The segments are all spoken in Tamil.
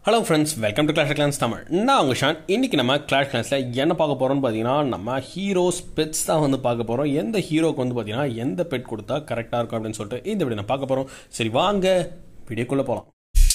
hello friends welcome to clash clans Tamil நான் உங்கள் ஷான் இன்னைக்கு நம்ம கிளாஷ் கிளான்ஸில் என்ன பார்க்க போகிறோம்னு பார்த்தீங்கன்னா நம்ம ஹீரோஸ் பெட்ஸ் தான் வந்து பார்க்க போகிறோம் எந்த ஹீரோக்கு வந்து பார்த்தீங்கன்னா எந்த பெட் கொடுத்தா கரெக்டாக இருக்கும் அப்படின்னு சொல்லிட்டு இந்த வீடியோ நான் பார்க்க போகிறோம் சரி வாங்க வீடியோக்குள்ளே போகலாம்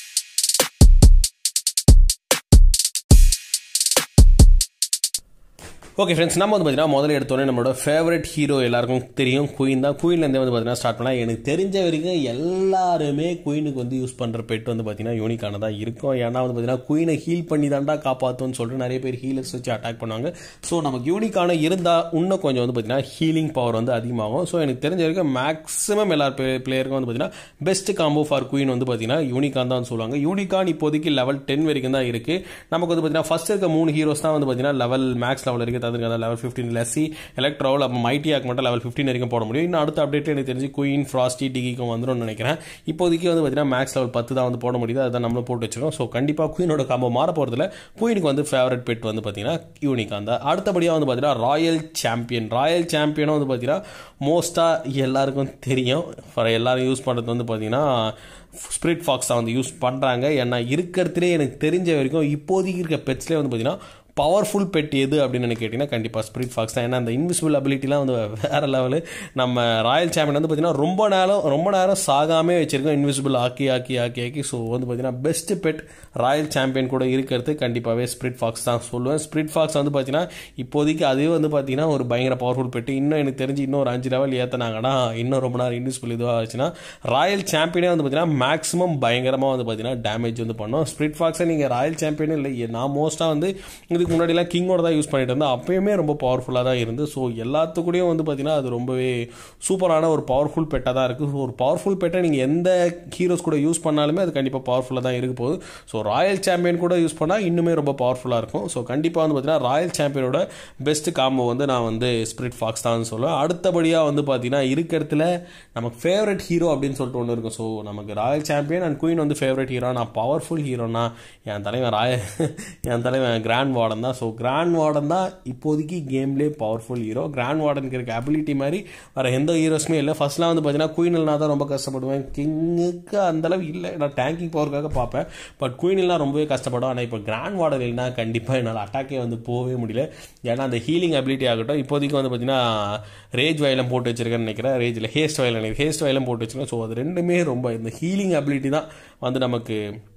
ஓகே ஃப்ரெண்ட்ஸ் நம்ம வந்து பார்த்தீங்கன்னா முதல்ல எடுத்தோடனே நம்மளோட ஃபேவரட் ஹீரோ எல்லாருக்கும் தெரியும் குயின் தான் குயின்லேருந்தே வந்து பார்த்தீங்கன்னா ஸ்டார்ட் பண்ணால் எனக்கு தெரிஞ்ச வரைக்கும் எல்லாருமே குயினுக்கு வந்து யூஸ் பண்ணுற பெட் வந்து பார்த்தீங்கன்னா யூனிக்கானதாக இருக்கும் ஏன்னா வந்து பார்த்தீங்கன்னா குயினை ஹீல் பண்ணி தாண்டா காப்பாற்றும்னு சொல்லிட்டு நிறைய பேர் ஹீலர்ஸ் வச்சு அட்டாக் பண்ணுவாங்க ஸோ நமக்கு யூனிக்கான இருந்தால் இன்னும் கொஞ்சம் வந்து பார்த்தீங்கன்னா ஹீலிங் பவர் வந்து அதிகமாகும் ஸோ எனக்கு தெரிஞ்ச வரைக்கும் மேக்ஸிமம் எல்லா பிளேயருக்கும் வந்து பார்த்தீங்கன்னா பெஸ்ட் காம்போ ஃபார் குயின் வந்து பார்த்தீங்கன்னா யூனிகான் தான் சொல்லுவாங்க யூனிகான் இப்போதைக்கு லெவல் டென் வரைக்கும் தான் இருக்குது நமக்கு வந்து பார்த்தீங்கன்னா ஃபர்ஸ்ட் இருக்க மூணு ஹீரோஸ் தான் வந்து பார்த்தீங்கன்னா லெவல் மேக்ஸ் லெவல் இருக்குது அதுக்கு லெவல் ஃபிஃப்டின் லெஸ்ஸி எலக்ட்ரோவில் அப்போ மைட்டியாக்கு மட்டும் லெவல் ஃபிஃப்டின் வரைக்கும் போட முடியும் இன்னும் அடுத்த அப்டேட் எனக்கு தெரிஞ்சு குயின் ஃப்ராஸ்டி டிகிக்கும் வந்துடும் நினைக்கிறேன் இப்போதைக்கு வந்து பார்த்தீங்கன்னா மேக்ஸ் லெவல் பத்து தான் வந்து போட முடியுது அதுதான் நம்மளும் போட்டு வச்சிருக்கோம் ஸோ கண்டிப்பாக குயினோட காம்போ மாற போகிறதுல குயினுக்கு வந்து ஃபேவரட் பெட் வந்து பார்த்தீங்கன்னா யூனிக் அந்த அடுத்தபடியாக வந்து பார்த்தீங்கன்னா ராயல் சாம்பியன் ராயல் சாம்பியனும் வந்து பார்த்தீங்கன்னா மோஸ்ட்டாக எல்லாருக்கும் தெரியும் ஃபார் எல்லாரும் யூஸ் பண்ணுறது வந்து பார்த்தீங்கன்னா ஸ்பிரிட் ஃபாக்ஸ் தான் வந்து யூஸ் பண்ணுறாங்க ஏன்னா இருக்கிறதுலே எனக்கு தெரிஞ்ச வரைக்கும் இப்போதைக்கு இருக்க பெட்ஸ்லேயே வந்து பார்த்தீங்கன்னா பவர்ஃபுல் பெட் எது அப்படின்னு எனக்கு கேட்டிங்கன்னா கண்டிப்பாக ஸ்பிரிட் ஃபாக்ஸ் தான் ஏன்னா அந்த இன்விசிபிள் அபிலிட்டிலாம் வந்து வேறு லெவலு நம்ம ராயல் சாம்பியன் வந்து பார்த்திங்கன்னா ரொம்ப நேரம் ரொம்ப நேரம் சாகாமே வச்சுருக்கோம் இன்விசிபிள் ஆக்கி ஆக்கி ஆக்கி ஆக்கி ஸோ வந்து பார்த்திங்கன்னா பெஸ்ட் பெட் ராயல் சாம்பியன் கூட இருக்கிறது கண்டிப்பாகவே ஸ்பிரிட் ஃபாக்ஸ் தான் சொல்லுவேன் ஸ்பிரிட் ஃபாக்ஸ் வந்து பார்த்தீங்கன்னா இப்போதைக்கு அதுவே வந்து பார்த்தீங்கன்னா ஒரு பயங்கர பவர்ஃபுல் பெட்டு இன்னும் எனக்கு தெரிஞ்சு இன்னும் ஒரு அஞ்சு லெவல் ஏற்றினாங்கன்னா இன்னும் ரொம்ப நேரம் இன்விசிபிள் இதுவாக ஆச்சுன்னா ராயல் சாம்பியனே வந்து பார்த்தீங்கன்னா மேக்ஸிமம் பயங்கரமாக வந்து பார்த்தீங்கன்னா டேமேஜ் வந்து பண்ணோம் ஸ்பிரிட் ஃபாக்ஸை நீங்கள் ராயல் சாம்பியனே இல்லை நான் மோஸ்ட்டாக வந்து இதுக்கு முன்னாடிலாம் கிங்கோட தான் யூஸ் பண்ணிட்டு இருந்தேன் அப்பயுமே ரொம்ப பவர்ஃபுல்லாக தான் இருந்து ஸோ எல்லாத்துக்கூடயும் வந்து பார்த்தீங்கன்னா அது ரொம்பவே சூப்பரான ஒரு பவர்ஃபுல் பெட்டாக தான் இருக்குது ஸோ ஒரு பவர்ஃபுல் பெட்டை நீங்கள் எந்த ஹீரோஸ் கூட யூஸ் பண்ணாலுமே அது கண்டிப்பாக பவர்ஃபுல்லாக தான் இருக்க போகுது ஸோ ராயல் சாம்பியன் கூட யூஸ் பண்ணால் இன்னுமே ரொம்ப பவர்ஃபுல்லாக இருக்கும் ஸோ கண்டிப்பாக வந்து பார்த்தீங்கன்னா ராயல் சாம்பியனோட பெஸ்ட் காம்போ வந்து நான் வந்து ஸ்பிரிட் ஃபாக்ஸ் தான் சொல்லுவேன் அடுத்தபடியாக வந்து பார்த்தீங்கன்னா இருக்கிறதுல நமக்கு ஃபேவரட் ஹீரோ அப்படின்னு சொல்லிட்டு ஒன்று இருக்கும் ஸோ நமக்கு ராயல் சாம்பியன் அண்ட் குயின் வந்து ஃபேவரட் ஹீரோ நான் பவர்ஃபுல் ஹீரோனா என் தலைவன் ராய என் தலைவன் கிராண்ட் வார்டன் தான் ஸோ கிராண்ட் வார்டன் தான் இப்போதைக்கு கேம்லேயே பவர்ஃபுல் ஹீரோ கிராண்ட் வார்டனுக்கு இருக்க அபிலிட்டி மாதிரி வேறு எந்த ஹீரோஸுமே இல்லை ஃபர்ஸ்ட்லாம் வந்து பார்த்தீங்கன்னா குயினில் தான் ரொம்ப கஷ்டப்படுவேன் கிங்குக்கு அந்தளவு இல்லை நான் டேங்கிங் பவருக்காக பார்ப்பேன் பட் குயினிலாம் ரொம்பவே கஷ்டப்படும் ஆனால் இப்போ கிராண்ட் வார்டன் இல்லைனா கண்டிப்பாக என்னால் அட்டாக்கே வந்து போகவே முடியல ஏன்னா அந்த ஹீலிங் அபிலிட்டி ஆகட்டும் இப்போதைக்கு வந்து பார்த்தீங்கன்னா ரேஜ் வயலம் போட்டு வச்சிருக்கேன்னு நினைக்கிறேன் ரேஜில் ஹேஸ்ட் வயலம் நினைக்கிறேன் ஹேஸ்ட் வயலம் போட்டு வச்சிருக்கேன் ஸோ அது ரெண்டுமே ரொம்ப இந்த ஹீலிங் அபிலிட்டி தான் வந்து நமக்கு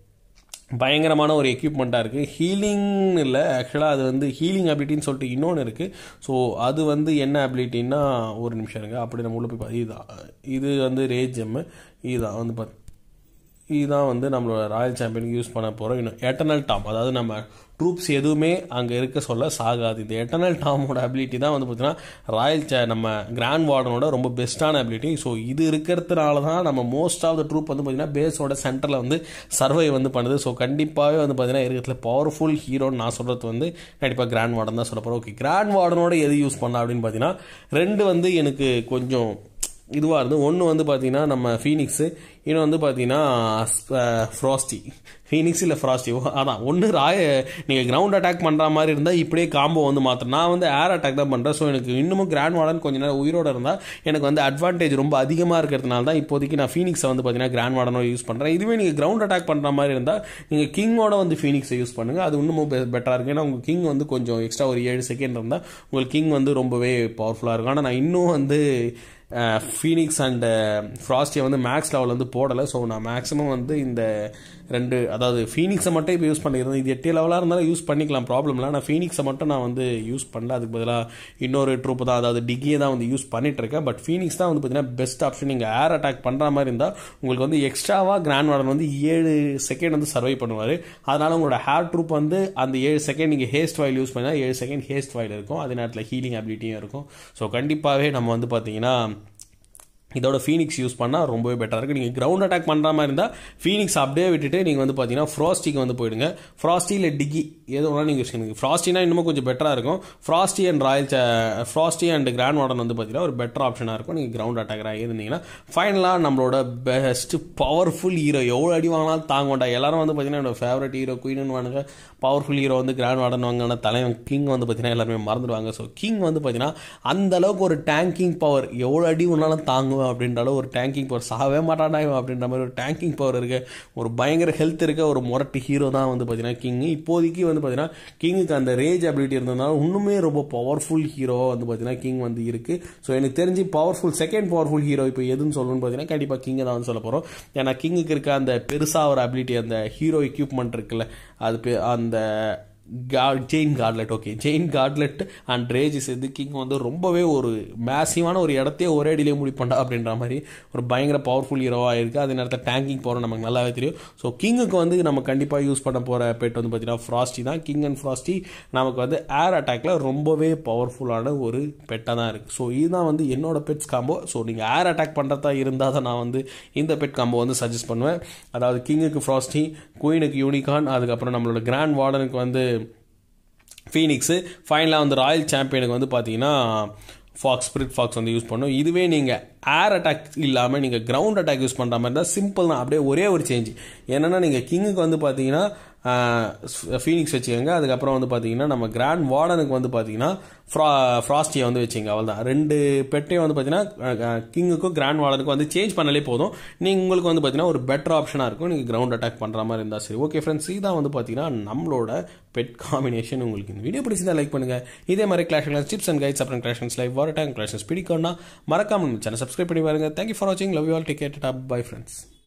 பயங்கரமான ஒரு எக்யூப்மெண்ட்டாக இருக்குது ஹீலிங் இல்லை ஆக்சுவலாக அது வந்து ஹீலிங் அபிலிட்டின்னு சொல்லிட்டு இன்னொன்று இருக்குது ஸோ அது வந்து என்ன அபிலிட்டின்னா ஒரு நிமிஷம் இருங்க அப்படி நம்ம உள்ள போய் இதுதான் இது வந்து ரேஜ் எம்மு இதுதான் வந்து பார்த்து இதுதான் வந்து நம்மளோட ராயல் சாம்பியனுக்கு யூஸ் பண்ண போகிறோம் இன்னும் எட்டர்னல் டாம் அதாவது நம்ம ட்ரூப்ஸ் எதுவுமே அங்கே இருக்க சொல்ல சாகாது இந்த எட்டர்னல் டாமோட அபிலிட்டி தான் வந்து பார்த்தீங்கன்னா ராயல் சே நம்ம கிராண்ட் வார்டனோட ரொம்ப பெஸ்ட்டான அபிலிட்டி ஸோ இது இருக்கிறதுனால தான் நம்ம மோஸ்ட் ஆஃப் த ட்ரூப் வந்து பார்த்தீங்கன்னா பேஸோட சென்டரில் வந்து சர்வை வந்து பண்ணுது ஸோ கண்டிப்பாகவே வந்து பார்த்தீங்கன்னா இருக்கிறதுல பவர்ஃபுல் ஹீரோன்னு நான் சொல்கிறது வந்து கண்டிப்பாக கிராண்ட் வார்டன் தான் சொல்ல போகிறேன் ஓகே கிராண்ட் வார்டனோட எது யூஸ் பண்ணலாம் அப்படின்னு பார்த்தீங்கன்னா ரெண்டு வந்து எனக்கு கொஞ்சம் இதுவாக இருந்து ஒன்று வந்து பார்த்தீங்கன்னா நம்ம ஃபீனிக்ஸு இன்னும் வந்து பார்த்தீங்கன்னா ஃப்ராஸ்டி ஃபீனிக்ஸ் இல்லை ஃப்ராஸ்டி அதான் ஒன்று ராய நீங்கள் கிரவுண்ட் அட்டாக் பண்ணுற மாதிரி இருந்தால் இப்படியே காம்போ வந்து மாத்திரம் நான் வந்து ஏர் அட்டாக் தான் பண்ணுறேன் ஸோ எனக்கு இன்னமும் கிராண்ட் வார்டன் கொஞ்ச நேரம் உயிரோடு இருந்தால் எனக்கு வந்து அட்வான்டேஜ் ரொம்ப அதிகமாக இருக்கிறதுனால தான் இப்போதைக்கு நான் ஃபீனிக்ஸை வந்து பார்த்தீங்கன்னா கிராண்ட் வார்டனோட யூஸ் பண்ணுறேன் இதுவே நீங்கள் கிரவுண்ட் அட்டாக் பண்ணுற மாதிரி இருந்தால் நீங்கள் கிங்கோட வந்து ஃபீனிக்ஸை யூஸ் பண்ணுங்கள் அது இன்னமும் பெட்டராக இருக்குது ஏன்னா உங்கள் கிங் வந்து கொஞ்சம் எக்ஸ்ட்ரா ஒரு ஏழு செகண்ட் இருந்தால் உங்களுக்கு கிங் வந்து ரொம்பவே பவர்ஃபுல்லாக இருக்கும் ஆனால் நான் இன்னும் வந்து ஃபீனிக்ஸ் அண்ட் ஃப்ராஸ்டியை வந்து மேக்ஸ் லெவல் வந்து போடலை ஸோ நான் மேக்ஸிமம் வந்து இந்த ரெண்டு அதாவது ஃபீனிக்ஸை மட்டும் இப்போ யூஸ் பண்ணியிருந்தேன் இது எட்டு லெவலாக இருந்தாலும் யூஸ் பண்ணிக்கலாம் ப்ராப்ளம் இல்லை ஆனால் ஃபீனிக்ஸை மட்டும் நான் வந்து யூஸ் பண்ணல அதுக்கு பதிலாக இன்னொரு ட்ரூப் தான் அதாவது டிகியை தான் வந்து யூஸ் பண்ணிட்டு இருக்கேன் பட் ஃபீனிக்ஸ் தான் வந்து பார்த்தீங்கன்னா பெஸ்ட் ஆப்ஷன் நீங்கள் ஏர் அட்டாக் பண்ணுற மாதிரி இருந்தால் உங்களுக்கு வந்து எக்ஸ்ட்ராவாக கிராண்ட் வார்டன் வந்து ஏழு செகண்ட் வந்து சர்வை பண்ணுவார் அதனால் உங்களோட ஹேர் ட்ரூப் வந்து அந்த ஏழு செகண்ட் நீங்கள் ஹேஸ்ட் வாயில் யூஸ் பண்ணால் ஏழு செகண்ட் ஹேஸ்ட் வாயில் இருக்கும் அதே நேரத்தில் ஹீலிங் அபிலிட்டியும் இருக்கும் ஸோ கண்டிப்பாகவே நம்ம வந்து பார்த்தீங்கன்னா இதோட ஃபீனிக்ஸ் யூஸ் பண்ணால் ரொம்பவே பெட்டராக இருக்குது நீங்கள் கிரவுண்ட் அட்டாக் பண்ணுற மாதிரி இருந்தால் ஃபீனிக்ஸ் அப்படியே விட்டுட்டு நீங்கள் வந்து பார்த்தீங்கன்னா ஃப்ராஸ்டிக்கு வந்து போயிடுங்க ஃப்ராஸ்டி இல்லை டிகி எது வேணால் நீங்கள் யூஸ் பண்ணுங்க ஃப்ராஸ்டினா இன்னமும் கொஞ்சம் பெட்டராக இருக்கும் frosty and royal frosty and grand warden வந்து பார்த்தீங்கன்னா ஒரு பெட்டர் ஆப்ஷனாக இருக்கும் நீங்கள் கிரவுண்ட் அட்டாக்கராக இருந்தீங்கன்னா ஃபைனலாக நம்மளோட பெஸ்ட் பவர்ஃபுல் ஹீரோ எவ்வளோ அடி வாங்கினாலும் தாங்கோண்டா எல்லாரும் வந்து பார்த்தீங்கன்னா என்னோட ஃபேவரட் ஹீரோ குயின்னு வாங்க பவர்ஃபுல் ஹீரோ வந்து கிராண்ட் வார்டன் வாங்கினா தலைவன் கிங் வந்து பார்த்தீங்கன்னா எல்லாருமே மறந்துடுவாங்க ஸோ கிங் வந்து பார்த்தீங்கன்னா அந்த அளவுக்கு ஒரு டேங்கிங் பவர் எவ்வளோ அடி ஒன்றாலும் தாங்குவார் இவன் அப்படின்றாலும் ஒரு டேங்கிங் பவர் சாகவே மாட்டானா இவன் அப்படின்ற மாதிரி ஒரு டேங்கிங் பவர் இருக்க ஒரு பயங்கர ஹெல்த் இருக்க ஒரு முரட்டு ஹீரோ தான் வந்து பார்த்தீங்கன்னா கிங் இப்போதைக்கு வந்து பார்த்தீங்கன்னா கிங்குக்கு அந்த ரேஜ் அபிலிட்டி இருந்ததுனால இன்னுமே ரொம்ப பவர்ஃபுல் ஹீரோவாக வந்து பார்த்தீங்கன்னா கிங் வந்து இருக்கு ஸோ எனக்கு தெரிஞ்சு பவர்ஃபுல் செகண்ட் பவர்ஃபுல் ஹீரோ இப்போ எதுன்னு சொல்லணும்னு பார்த்தீங்கன்னா கண்டிப்பாக கிங்கை தான் வந்து சொல்ல போகிறோம் ஏன்னா கிங்குக்கு இருக்க அந்த பெருசாக ஒரு அபிலிட்டி அந்த ஹீரோ எக்யூப்மெண்ட் இருக்குல்ல அது பே- அந்த giant gauntlet okay giant gauntlet and rage சேர்ந்து கிங் வந்து ரொம்பவே ஒரு மேசிவான ஒரு இடத்தையே ஒரே அடியிலே முடிப்பண்டா அப்படின்ற மாதிரி ஒரு பயங்கர பவர்ஃபுல் ஹீரோவாக இருக்குது அதே நேரத்தில் டேங்கிங் போகிற நமக்கு நல்லாவே தெரியும் ஸோ கிங்குக்கு வந்து நம்ம கண்டிப்பாக யூஸ் பண்ண போகிற பெட் வந்து பார்த்தீங்கன்னா ஃப்ராஸ்டி தான் கிங் அண்ட் ஃப்ராஸ்டி நமக்கு வந்து ஏர் அட்டாக்ல ரொம்பவே பவர்ஃபுல்லான ஒரு பெட்டாக தான் இருக்குது ஸோ இதுதான் வந்து என்னோட பெட்ஸ் காம்போ ஸோ நீங்கள் ஏர் அட்டாக் பண்ணுறதா இருந்தால் தான் நான் வந்து இந்த பெட் காம்போ வந்து சஜஸ்ட் பண்ணுவேன் அதாவது கிங்குக்கு ஃப்ராஸ்டி குயினுக்கு யூனிகான் அதுக்கப்புறம் நம்மளோட கிராண்ட் வார்டனுக்கு வந்து ஃபீனிக்ஸு ஃபைனலாக வந்து ராயல் சாம்பியனுக்கு வந்து பார்த்தீங்கன்னா ஃபாக்ஸ் ஸ்பிரிட் ஃபாக்ஸ் வந்து யூஸ் பண்ணும் இதுவே நீங்கள் ஏர் அட்டாக் இல்லாமல் நீங்கள் கிரவுண்ட் அட்டாக் யூஸ் பண்ணுற மாதிரி தான் சிம்பிள் தான் அப்படியே ஒரே ஒரு சேஞ்ச் என்னென்னா நீங்கள் கிங்குக்கு வந்து பார்த்தீங்கன்னா ஃபீனிக்ஸ் வச்சுக்கோங்க அதுக்கப்புறம் வந்து பார்த்தீங்கன்னா நம்ம கிராண்ட் வார்டனுக்கு வந்து பார்த்தீங்கன்னா ஃப்ரா ஃப்ராஸ்டியை வந்து வச்சுங்க அவள் தான் ரெண்டு பெட்டையும் வந்து பார்த்தீங்கன்னா கிங்குக்கும் கிராண்ட் வார்டனுக்கும் வந்து சேஞ்ச் பண்ணாலே போதும் நீங்கள் உங்களுக்கு வந்து பார்த்தீங்கன்னா ஒரு பெட்டர் ஆப்ஷனாக இருக்கும் நீங்கள் கிரவுண்ட் அட்டாக் பண்ணுற மாதிரி இருந்தால் சரி ஓகே ஃப்ரெண்ட்ஸ் இதான் வந்து பார்த்தீங்கன்னா நம்மளோட பெட் காம்பினேஷன் உங்களுக்கு இந்த வீடியோ பிடிச்சிருந்தா லைக் பண்ணுங்க இதே மாதிரி clash class tips and guides அப்புறம் கிளாஷன்ஸ் லைவ் வார டைம் கிளாஷன்ஸ் பிடிக்கும்னா மறக்காம சேனல் சப்ஸ்கிரைப் பண்ணி பாருங்க தேங்க்யூ ஃபார் வாட்சிங் love you all take care bye friends